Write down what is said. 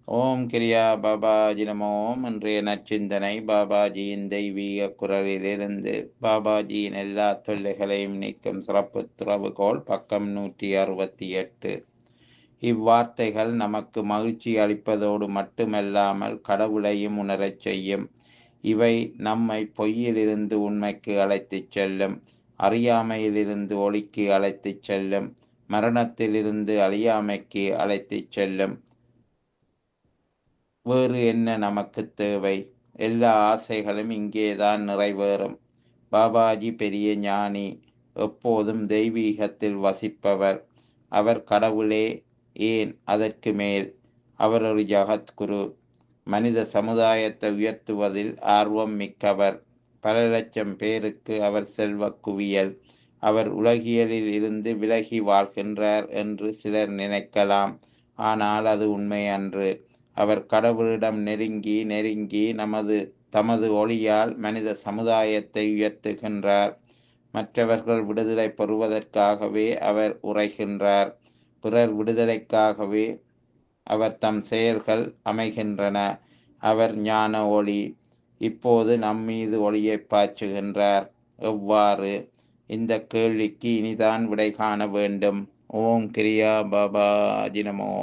ஓம் கிரியா பாபாஜி நமோம் இன்றைய நற்சிந்தனை பாபாஜியின் தெய்வீக குரலிலிருந்து பாபாஜியின் எல்லா தொல்லைகளையும் நீக்கும் சிறப்பு துறவுகோல் பக்கம் நூற்றி அறுபத்தி எட்டு இவ்வார்த்தைகள் நமக்கு மகிழ்ச்சி அளிப்பதோடு மட்டுமல்லாமல் கடவுளையும் உணரச் செய்யும் இவை நம்மை பொய்யிலிருந்து உண்மைக்கு அழைத்துச் செல்லும் அறியாமையிலிருந்து ஒளிக்கு அழைத்துச் செல்லும் மரணத்திலிருந்து அழியாமைக்கு அழைத்துச் செல்லும் வேறு என்ன நமக்கு தேவை எல்லா ஆசைகளும் இங்கேதான் நிறைவேறும் பாபாஜி பெரிய ஞானி எப்போதும் தெய்வீகத்தில் வசிப்பவர் அவர் கடவுளே ஏன் அதற்கு மேல் அவர் ஒரு ஜகத்குரு மனித சமுதாயத்தை உயர்த்துவதில் ஆர்வம் மிக்கவர் பல லட்சம் பேருக்கு அவர் செல்வ குவியல் அவர் உலகியலில் இருந்து விலகி வாழ்கின்றார் என்று சிலர் நினைக்கலாம் ஆனால் அது உண்மை அன்று அவர் கடவுளிடம் நெருங்கி நெருங்கி நமது தமது ஒளியால் மனித சமுதாயத்தை உயர்த்துகின்றார் மற்றவர்கள் விடுதலை பெறுவதற்காகவே அவர் உரைகின்றார் பிறர் விடுதலைக்காகவே அவர் தம் செயல்கள் அமைகின்றன அவர் ஞான ஒளி இப்போது நம்மீது ஒளியை பாய்ச்சுகின்றார் எவ்வாறு இந்த கேள்விக்கு இனிதான் விடை காண வேண்டும் ஓம் கிரியா பாபா அஜினமோ